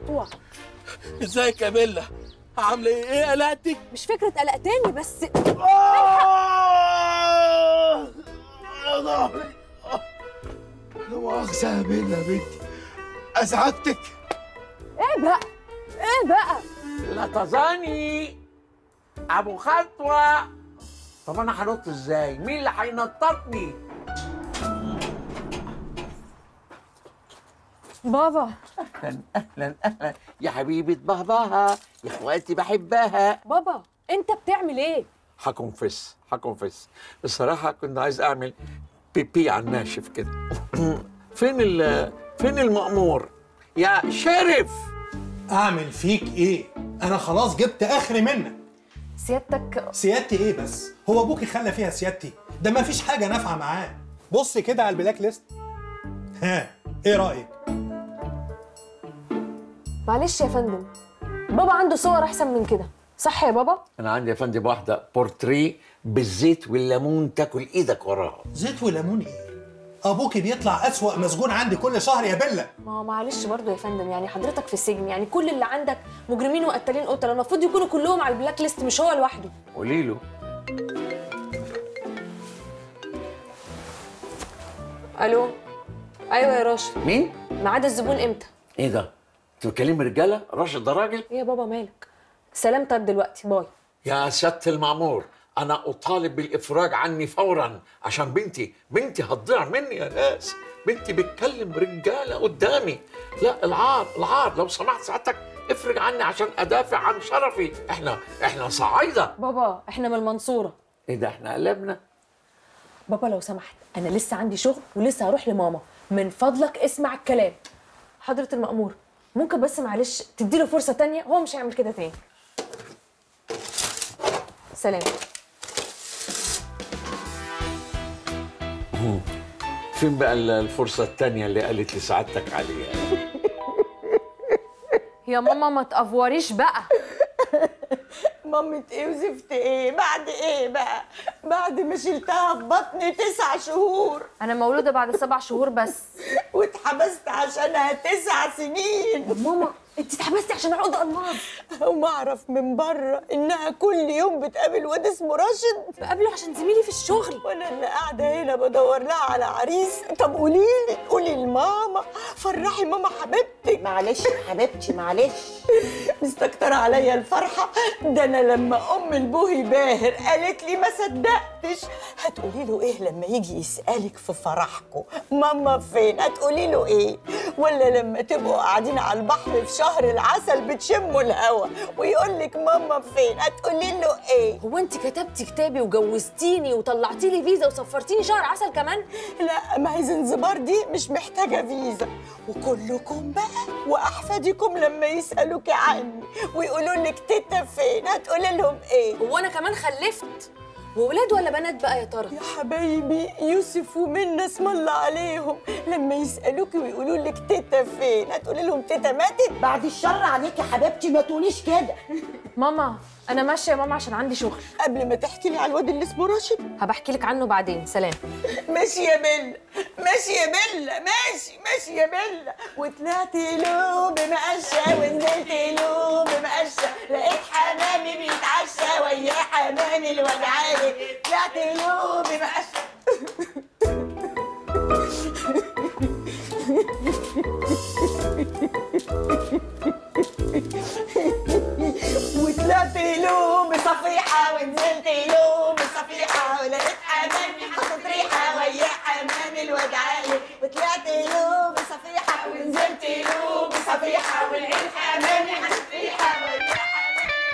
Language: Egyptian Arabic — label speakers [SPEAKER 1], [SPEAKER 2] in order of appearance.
[SPEAKER 1] خطوه
[SPEAKER 2] ازيك يا بيلا عامله ايه ايه قلقتك
[SPEAKER 1] مش فكره قلقتني بس
[SPEAKER 2] آه! يا ظهري آه. لا مؤاخذة يا بيلا يا بنتي أزعجتك
[SPEAKER 1] ايه بقى ايه بقى
[SPEAKER 3] لا تظني ابو خطوه طب انا هنط ازاي مين اللي هينططني
[SPEAKER 1] بابا
[SPEAKER 3] اهلا اهلا اهلا يا حبيبه باباها يا اخواتي بحبها
[SPEAKER 1] بابا انت بتعمل ايه
[SPEAKER 3] هكونفس هكونفس بصراحه كنت عايز اعمل بيبي على الناشف كده فين ال فين المأمور يا شرف
[SPEAKER 4] اعمل فيك ايه انا خلاص جبت اخري منك
[SPEAKER 1] سيادتك
[SPEAKER 4] سيادتي ايه بس هو ابوكي خلى فيها سيادتي ده ما فيش حاجه نافعه معاه بص كده على البلاك ليست ها ايه رايك
[SPEAKER 1] معلش يا فندم بابا عنده صور احسن من كده صح يا بابا
[SPEAKER 3] انا عندي يا فندم واحده بورتريه بالزيت والليمون تاكل ايدك وراها
[SPEAKER 4] زيت وليمون ايه ابوكي بيطلع اسوأ مسجون عندي كل شهر يا بيلا
[SPEAKER 1] ما هو معلش برضه يا فندم يعني حضرتك في السجن يعني كل اللي عندك مجرمين وقتالين قتله المفروض يكونوا كلهم على البلاك ليست مش هو لوحده
[SPEAKER 3] قولي له
[SPEAKER 1] الو ايوه يا راشد
[SPEAKER 3] مين
[SPEAKER 1] ميعاد الزبون امتى
[SPEAKER 3] ايه ده انت بتكلمي رجاله راشد ده راجل
[SPEAKER 1] ايه يا بابا مالك سلامتك دلوقتي باي
[SPEAKER 3] يا سياده المعمور انا اطالب بالافراج عني فورا عشان بنتي بنتي هتضيع مني يا ناس بنتي بتكلم رجاله قدامي لا العار العار لو سمحت سعادتك افرج عني عشان ادافع عن شرفي احنا احنا صعايده
[SPEAKER 1] بابا احنا من المنصوره
[SPEAKER 3] ايه ده احنا قلبنا
[SPEAKER 1] بابا لو سمحت انا لسه عندي شغل ولسه هروح لماما من فضلك اسمع الكلام حضرة المأمور ممكن بس معلش تديله فرصة تانية هو مش هيعمل كده تاني سلام
[SPEAKER 3] فين بقى الفرصه التانيه اللي قالت لسعادتك عليها
[SPEAKER 1] يا ماما ما تقفوريش بقى
[SPEAKER 5] مامة ايه وزفت ايه بعد ايه بقى بعد ما شلتها في بطني تسع شهور
[SPEAKER 1] انا مولودة بعد سبع شهور بس
[SPEAKER 5] واتحبست عشانها تسع سنين
[SPEAKER 1] ماما انت اتحبستي عشان عقد الماظ
[SPEAKER 5] وما اعرف من بره انها كل يوم بتقابل واد اسمه راشد
[SPEAKER 1] بقابله عشان زميلي في الشغل
[SPEAKER 5] وانا اللي قاعده هنا بدور لها على عريس طب قولي لي قولي لماما فرحي ماما حبيبتك
[SPEAKER 6] معلش يا حبيبتي معلش
[SPEAKER 5] مستكترة عليا الفرحة ده أنا لما أم البوهي باهر قالت لي ما صدقتش هتقولي له إيه لما يجي يسألك في فرحكم ماما فين هتقولي له إيه ولا لما تبقوا قاعدين على البحر في شهر العسل بتشموا الهوا ويقول لك ماما فين هتقولي له إيه
[SPEAKER 1] هو انت كتبتي كتابي وجوزتيني وطلعتي لي فيزا وسفرتيني شهر عسل كمان
[SPEAKER 5] لا ما هي زنزبار دي مش محتاجة فيزا وكلكم بقى وأحفادكم لما يسألوك عني ويقولوا لك تيتا فين هتقولي لهم إيه
[SPEAKER 1] هو انا كمان خلفت وولاد ولا بنات بقى يا ترى
[SPEAKER 5] يا حبايبي يوسف ومنى اسم الله عليهم لما يسألوك ويقولوا لك تيتا فين هتقولي لهم تيتا ماتت
[SPEAKER 6] بعد الشر عليك يا حبيبتي ما تقوليش كده
[SPEAKER 1] ماما انا ماشيه يا ماما عشان عندي شغل
[SPEAKER 5] قبل ما تحكي لي على الواد اللي اسمه راشد
[SPEAKER 1] هبحكي لك عنه بعدين سلام
[SPEAKER 5] ماشي يا بيلا ماشي يا بيلا ماشي ماشي يا بيلا وطلعت له بمقشة ونزلت له بمقشة لقيت حمامي بيتعشى ويا حمامي الوجعاني طلعت له بمقشة وطلعت له بصفيحة ونزلت له بصفيحة ولقيت حمامي حاطط ريحة ويا حمامي الوجعاني وطلعت له بصفيحة ونزلت له بصفيحة ولقيت حمامي حاطط